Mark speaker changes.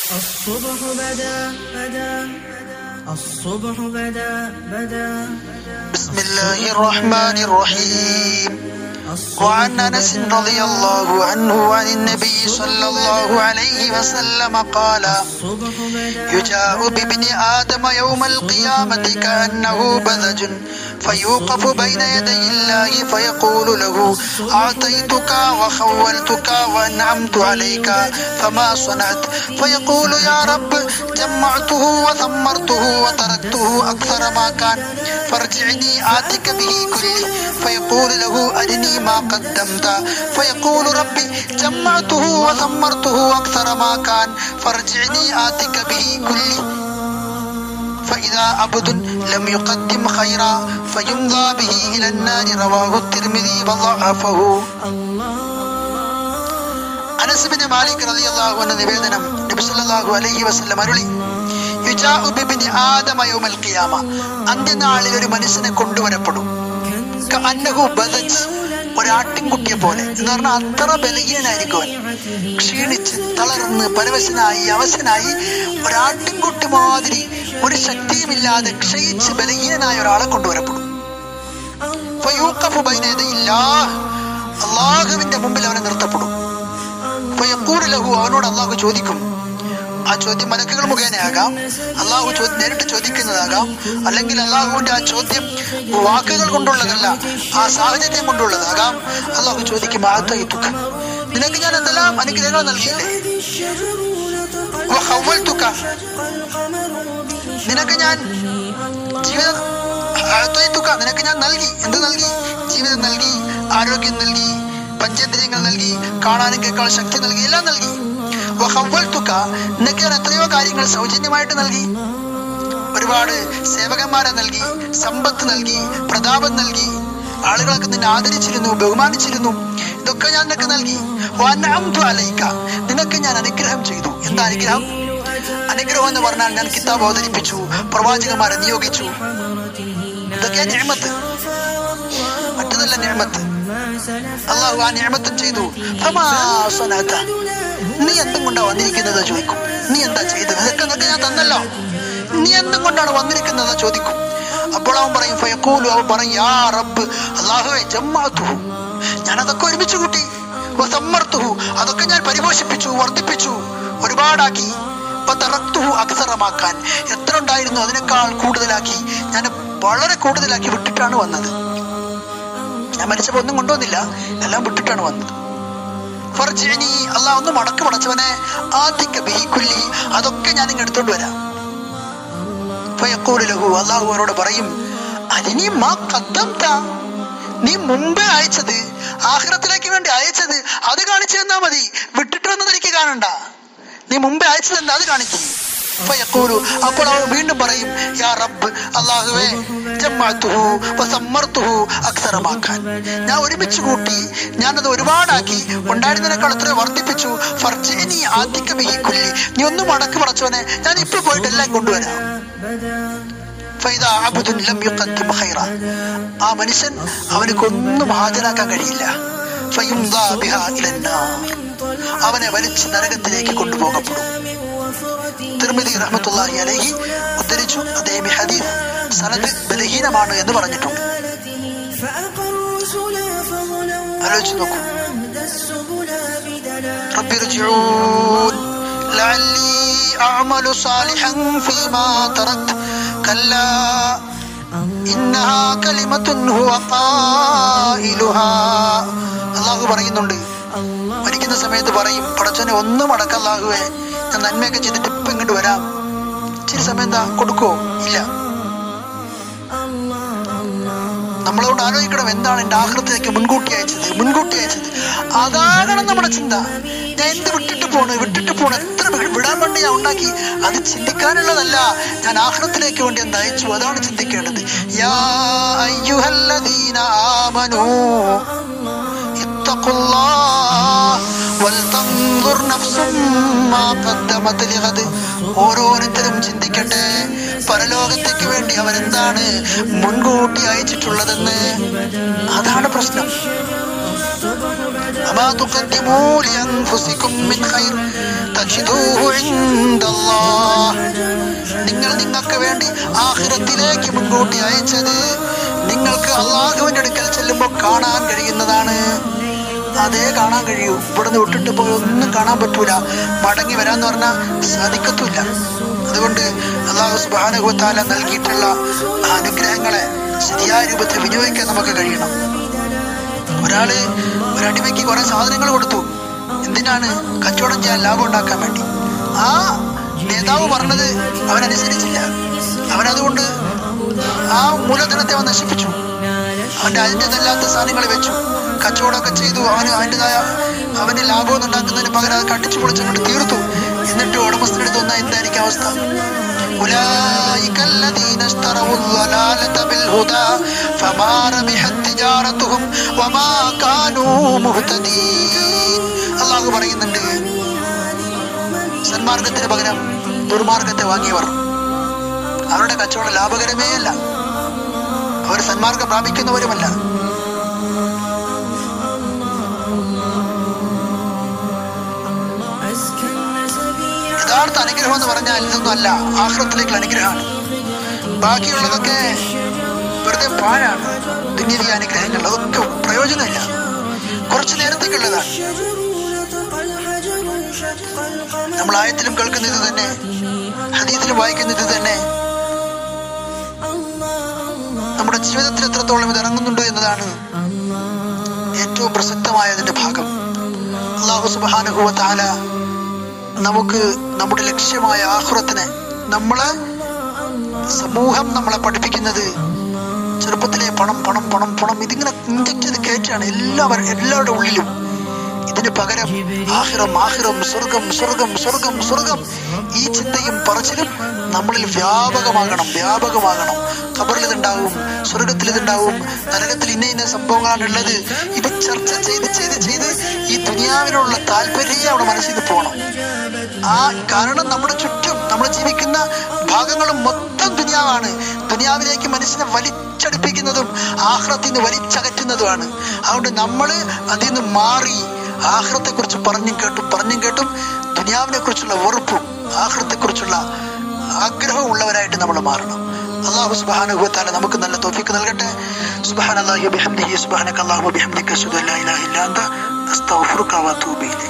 Speaker 1: الصبح بدا بدا الصبح بدا بدا
Speaker 2: بسم الله الرحمن الرحيم وعن انس رضي الله عنه عن النبي صلى الله عليه وسلم قال
Speaker 1: الصبح بدا
Speaker 2: يجاء بابن آدم يوم القيامة كأنه بذج فيوقف بين يدي الله فيقول له أعطيتك وخولتك وأنعمت عليك فما صنعت فيقول يا رب جمعته وثمرته وتركته أكثر ما كان فارجعني آتك به كله فيقول له أرني ما قدمت فيقول ربي جمعته وثمرته أكثر ما كان فارجعني آتك به كله فإذا عبد لم يقدم خيرا فيمضى به إلى النار رواه الترمذي وضعفه അനസുബിന് മാലിക് റളിയല്ലാഹു അൻഹു നിവേദനം നബി സല്ലല്ലാഹു അലൈഹി വസല്ലം അരുളി യുജാഉ ബിബ്നി ആദമ യൗമൽ ഖിയാമ അന്ത്യനാളിൽ ഒരു മനുഷ്യനെ കൊണ്ടുവരപ്പെടും കഅന്നഹു ബദജ് ഒരാട്ടിൻകുട്ടിയെ പോലെ എന്ന് പറഞ്ഞാൽ അത്ര ബലഹീനായിരിക്കും അവൻ ക്ഷീണിച്ച് തളർന്ന് പരവശനായി അവശനായി ഒരാട്ടിൻകുട്ടി മാതിരി ഒരു ശക്തിയുമില്ലാതെ ക്ഷയിച്ച് ബലഹീനനായ ഒരാളെ കൊണ്ടുവരപ്പെടും ഫയൂഖഫു ബൈന യദയില്ലാഹ്. അള്ളാഹുവിന്റെ മുമ്പിൽ അവനെ നിർത്തപ്പെടും ഫയഖൂലു ലഹു അവനോട് അള്ളാഹു ചോദിക്കും ആ ചോദ്യം മലക്കുകൾ മുഖേനയാകാം അള്ളാഹു ചോ- നേരിട്ട് ചോദിക്കുന്നതാകാം അല്ലെങ്കിൽ അള്ളാഹുവിന്റെ ആ ചോദ്യം വാക്കുകൾ കൊണ്ടുള്ളതല്ല ആ സാഹചര്യം കൊണ്ടുള്ളതാകാം അള്ളാഹു ചോദിക്കും ആത്തയിത്തുക നിനക്ക് ഞാൻ എന്തെല്ലാം അനുഗ്രഹങ്ങൾ നൽകിയില്ലേ വഹവ്വൽതുക. നിനക്ക് ഞാൻ ജീവിതം ആഴ്ത്തയിത്തുക നിനക്ക് ഞാൻ നൽകി എന്ത് നൽകി ജീവിതം നൽകി ആരോഗ്യം നൽകി പഞ്ചേന്ദ്രിയങ്ങൾ നൽകി കാണാനും കേൾക്കാൻ ശക്തി നൽകി എല്ലാം നൽകി വഹവ്വൽതുക. നിനക്ക് ഞാൻ എത്രയോ കാര്യങ്ങൾ സൗജന്യമായിട്ട് നൽകി ഒരുപാട് സേവകന്മാരെ നൽകി സമ്പത്ത് നൽകി പ്രതാപം നൽകി ആളുകളൊക്കെ നിന്നെ ആദരിച്ചിരുന്നു ബഹുമാനിച്ചിരുന്നു ഇതൊക്കെ ഞാൻ നിനക്ക് നൽകി വനഅംതു അലൈക. നിനക്ക് ഞാൻ അനുഗ്രഹം ചെയ്തു എന്താ അനുഗ്രഹം അനുഗ്രഹം എന്ന് പറഞ്ഞാൽ ഞാൻ കിതാബ് അവതരിപ്പിച്ചു പ്രവാചകന്മാരെ നിയോഗിച്ചു ഇതൊക്കെ ഞാമത്ത് മറ്റതല്ല ഞാമത്ത് അള്ളാഹു ആ ഞാമത്തും ചെയ്തു ഫമാ സ്വനഅത. നീ എന്തും കൊണ്ടാ വന്നിരിക്കുന്നത് ചോദിക്കും നീ എന്താ ചെയ്തത് ഇതൊക്കെ നിനക്ക് ഞാൻ തന്നല്ലോ നീ എന്തും കൊണ്ടാണ് വന്നിരിക്കുന്നത് ചോദിക്കും അപ്പോൾ അവൻ പറയും ഫയഖൂലു അവൻ പറയും യാ റബ്ബ് അള്ളാഹുവേ ജമ്മാത്തുഹു ഞാൻ അതൊക്കെ ഒരുമിച്ച് കൂട്ടി വസമ്മർത്തുഹു അതൊക്കെ ഞാൻ പരിപോഷിപ്പിച്ചു വർദ്ധിപ്പിച്ചു ഒരുപാടാക്കി തറക്തുഹു അക്സറമാക്കാൻ എത്ര ഉണ്ടായിരുന്നു അതിനേക്കാൾ കൂടുതലാക്കി ഞാൻ വളരെ കൂടുതലാക്കി വിട്ടിട്ടാണ് വന്നത് ഞാൻ മരിച്ചപ്പോ ഒന്നും കൊണ്ടുവന്നില്ല എല്ലാം വിട്ടിട്ടാണ് വന്നത് ഫർജിനി അള്ളാഹ് ഒന്ന് മടക്ക് പടച്ചവനെ ആദ്യക്ക ബിഹിക്കുല്ലി അതൊക്കെ ഞാൻ ഇങ്ങ് എടുത്തോണ്ട് വരാം ഫയഖൂലു ലഹു അള്ളാഹു അവരോട് പറയും അരിനി മാ ഖദ്ദംത നീ മുമ്പേ അയച്ചത് ആഖിറത്തിലേക്ക് വേണ്ടി അയച്ചത് അത് കാണിച്ചു തന്നാ മതി വിട്ടിട്ട് വന്നത് എനിക്ക് കാണണ്ട നീ മുമ്പേ അയച്ചത് എന്താ അത് കാണിക്കും ഫയഖൂലു അപ്പോൾ അവൻ വീണ്ടും പറയും യാ റബ്ബ് അല്ലാഹുവേ ജമ്മഅതുഹു വസമ്മർതുഹു അക്സറമാക്കാൻ ഞാൻ ഒരുമിച്ച് കൂട്ടി ഞാനത് ഒരുപാടാക്കി ഉണ്ടായിരുന്നതിനേക്കാൾ എത്രയോ വർദ്ധിപ്പിച്ചു ഫർജിനി ആദ്യക്ക ബിഹിക്കുല്ലി നീ ഒന്ന് മടക്ക് പടച്ചവനെ ഞാൻ ഇപ്പൊ പോയിട്ട് എല്ലാം കൊണ്ടുവരാം ഫൈദാ അബ്ദുൻ ലം യുഖദ്ദിം ഖൈറ. ആ മനുഷ്യൻ അവനക്കൊന്നും ഹാജരാക്കാൻ കഴിയില്ല ഫയുംദാ ബിഹാ ഇലന്നാർ. അവനെ വലിച്ച് നരകത്തിലേക്ക് കൊണ്ടുപോകപ്പെടും തിരുമതി റഹ്മത്തുള്ളാഹി അലൈഹി ഉദ്ധരിച്ചു അദ്ദേഹം ഈ ഹദീസ് സനദ് ബലഹീനമാണ് എന്ന് പറഞ്ഞിട്ടുണ്ട് ആലോചിച്ച് നോക്കൂ رب ارجعون لعلي أعمل صالحا فيما تركت كلا إنها كلمة هو قائلها അള്ളാഹു പറയുന്നുണ്ട് മരിക്കുന്ന സമയത്ത് പറയും പടച്ചനെ ഒന്നും അടക്കല്ലാഹുവേ ഞാൻ നന്മയൊക്കെ ചെയ്തിട്ട് ഇപ്പം ഇങ്ങോട്ട് വരാം ഇച്ചിരി സമയം എന്താ കൊടുക്കോ ഇല്ല നമ്മളോട് ആലോചിക്കണം എന്താണ് എൻ്റെ ആഹൃത്തിലേക്ക് മുൻകൂട്ടി അയച്ചത് മുൻകൂട്ടി അയച്ചത് അതാകണം നമ്മുടെ ചിന്ത ഞാൻ എന്ത് വിട്ടിട്ട് പോണ് വിട്ടിട്ട് പോണ് എത്ര വി- വിടാൻ വേണ്ടി ഞാൻ ഉണ്ടാക്കി അത് ചിന്തിക്കാനുള്ളതല്ല ഞാൻ ആഹ്റത്തിലേക്ക് വേണ്ടി എന്ത് അയച്ചു അതാണ് ചിന്തിക്കേണ്ടത് യാ അയ്യുഹല്ലദീന ആമനൂ اتقوا الله ولتنظر വൽതൻദുർ നഫ്സും മാ ഖദ്ദമത് ലിഗദ്. ഓരോരുത്തരും ചിന്തിക്കട്ടെ പരലോകത്തേക്ക് വേണ്ടി അവരെന്താണ് മുൻകൂട്ടി അയച്ചിട്ടുള്ളതെന്ന് അതാണ് പ്രശ്നം وما تقدموا لأنفسكم من خير تجدوه عند الله നിങ്ങൾ നിങ്ങൾക്ക് വേണ്ടി ആഖിറത്തിലേക്ക് മുൻകൂട്ടി അയച്ചത് നിങ്ങൾക്ക് അള്ളാഹുവിന്റെ അടുക്കൽ ചെല്ലുമ്പോൾ കാണാൻ കഴിയുന്നതാണ് അതേ കാണാൻ കഴിയൂ ഇവിടുന്ന് വിട്ടിട്ട് പോയി ഒന്നും കാണാൻ പറ്റൂല മടങ്ങി വരാന്ന് പറഞ്ഞാൽ സാധിക്കത്തില്ല അതുകൊണ്ട് അള്ളാഹു സുബാനുഭവത്താല നൽകിയിട്ടുള്ള അനുഗ്രഹങ്ങളെ ശരിയായ രൂപത്തിൽ വിനിയോഗിക്കാൻ നമുക്ക് കഴിയണം ഒരാള് ഒരടിമയ്ക്ക് കുറെ സാധനങ്ങൾ കൊടുത്തു എന്തിനാണ് കച്ചവടം ചെയ്യാൻ ലാഭം ഉണ്ടാക്കാൻ വേണ്ടി ആ നേതാവ് പറഞ്ഞത് അവൻ അനുസരിച്ചില്ല അവനതുകൊണ്ട് ആ മൂലധനത്തെ അവൻ നശിപ്പിച്ചു അവന്റെ അതിൻ്റെതല്ലാത്ത സാധനങ്ങൾ വെച്ചു കച്ചവടമൊക്കെ ചെയ്തു അവന് അതിൻ്റെതായ അവന് ലാഭം ഉണ്ടാക്കുന്നതിന് പകരം അത് കണ്ടിച്ചു പൊളിച്ചുകൊണ്ട് തീർത്തു എന്നിട്ട് ഉടമസ്ഥനെടുത്ത് വന്നാൽ എന്തായിരിക്കും അവസ്ഥ أولئك الذين اشتروا الضلالة بالهدى فما ربحت تجارتهم وما كانوا مهتدين അള്ളാഹു പറയുന്നുണ്ട് സന്മാർഗത്തിന് പകരം ദുർമാർഗത്തെ വാങ്ങിയവർ അവരുടെ കച്ചവടം ലാഭകരമേ അല്ല അവർ സന്മാർഗം പ്രാപിക്കുന്നവരുമല്ല
Speaker 1: أزكى الناس بيا
Speaker 2: യഥാർത്ഥ അനുഗ്രഹം എന്ന് പറഞ്ഞാൽ ഇതൊന്നും അല്ല ആഹ്റത്തിലേക്കുള്ള അനുഗ്രഹമാണ് ബാക്കിയുള്ളതൊക്കെ വെറുതെ പാഴാണ് ദുന്യവീയ അനുഗ്രഹങ്ങൾ അതൊക്കെ പ്രയോജനമില്ല കുറച്ചു നേരത്തേക്കുള്ളതാണ്
Speaker 1: الشجر نطق الحجر انشق القمر
Speaker 2: നമ്മൾ ആയത്തിലും കേൾക്കുന്ന ഇത് തന്നെ ഹദീസിലും വായിക്കുന്ന ഇത് തന്നെ നമ്മുടെ ജീവിതത്തിൽ എത്രത്തോളം ഇത് ഇറങ്ങുന്നുണ്ട് എന്നതാണ് ഏറ്റവും പ്രസക്തമായ ഭാഗം അള്ളാഹു സുബാനുഭവ താല നമുക്ക് നമ്മുടെ ലക്ഷ്യമായ ആഹ്റത്തിനെ നമ്മളെ സമൂഹം നമ്മളെ പഠിപ്പിക്കുന്നത് ചെറുപ്പത്തിലെ പണം പണം പണം പണം ഇതിങ്ങനെ ഇഞ്ചക്ട് ചെയ്ത് കയറ്റാണ് എല്ലാവരും എല്ലാവരുടെ ഉള്ളിലും ഇതിന് പകരം ആഹിറം ആഹിറം സ്വർഗം സ്വർഗം സ്വർഗം സ്വർഗം ഈ ചിന്തയും പറച്ചിലും നമ്മളിൽ വ്യാപകമാകണം വ്യാപകമാകണം ഖബറിൽ ഇതുണ്ടാവും സ്വർഗത്തിൽ ഇതുണ്ടാവും നരകത്തിൽ ഇന്ന ഇന്ന സംഭവങ്ങളാണ് ഉള്ളത് ഇത് ചർച്ച ചെയ്ത് ചെയ്ത് ചെയ്ത് ഈ ദുനിയാവിനുള്ള താല്പര്യം അവിടെ മനസ്സിൽ നിന്ന് പോകണം ആ കാരണം നമ്മുടെ ചുറ്റും നമ്മൾ ജീവിക്കുന്ന ഭാഗങ്ങളും മൊത്തം ദുനിയാവാണ് ദുനിയാവിലേക്ക് മനുഷ്യനെ വലിച്ചടുപ്പിക്കുന്നതും ആഹ്റത്തിൽ നിന്ന് വലിച്ചകറ്റുന്നതുമാണ് അതുകൊണ്ട് നമ്മൾ അതിൽ നിന്ന് മാറി ആഹ്റത്തെ കുറിച്ച് പറഞ്ഞും കേട്ടും പറഞ്ഞും കേട്ടും ദുനിയാവിനെ കുറിച്ചുള്ള വെറുപ്പും ആഹ്റത്തെ കുറിച്ചുള്ള ആഗ്രഹവും ഉള്ളവരായിട്ട് നമ്മൾ മാറണം അള്ളാഹു സുബ്ഹാനഹു നമുക്ക് നല്ല തോഫിക്ക് നൽകട്ടെ സുബ്ഹാനല്ലാഹി വബിഹംദിഹി സുബ്ഹാനക അല്ലാഹു വബിഹംദിക അഷ്ഹദു അൻ ലാ ഇലാഹ ഇല്ല അന്ത അസ്തഗ്ഫിറുക വഅതൂബു ഇലൈക്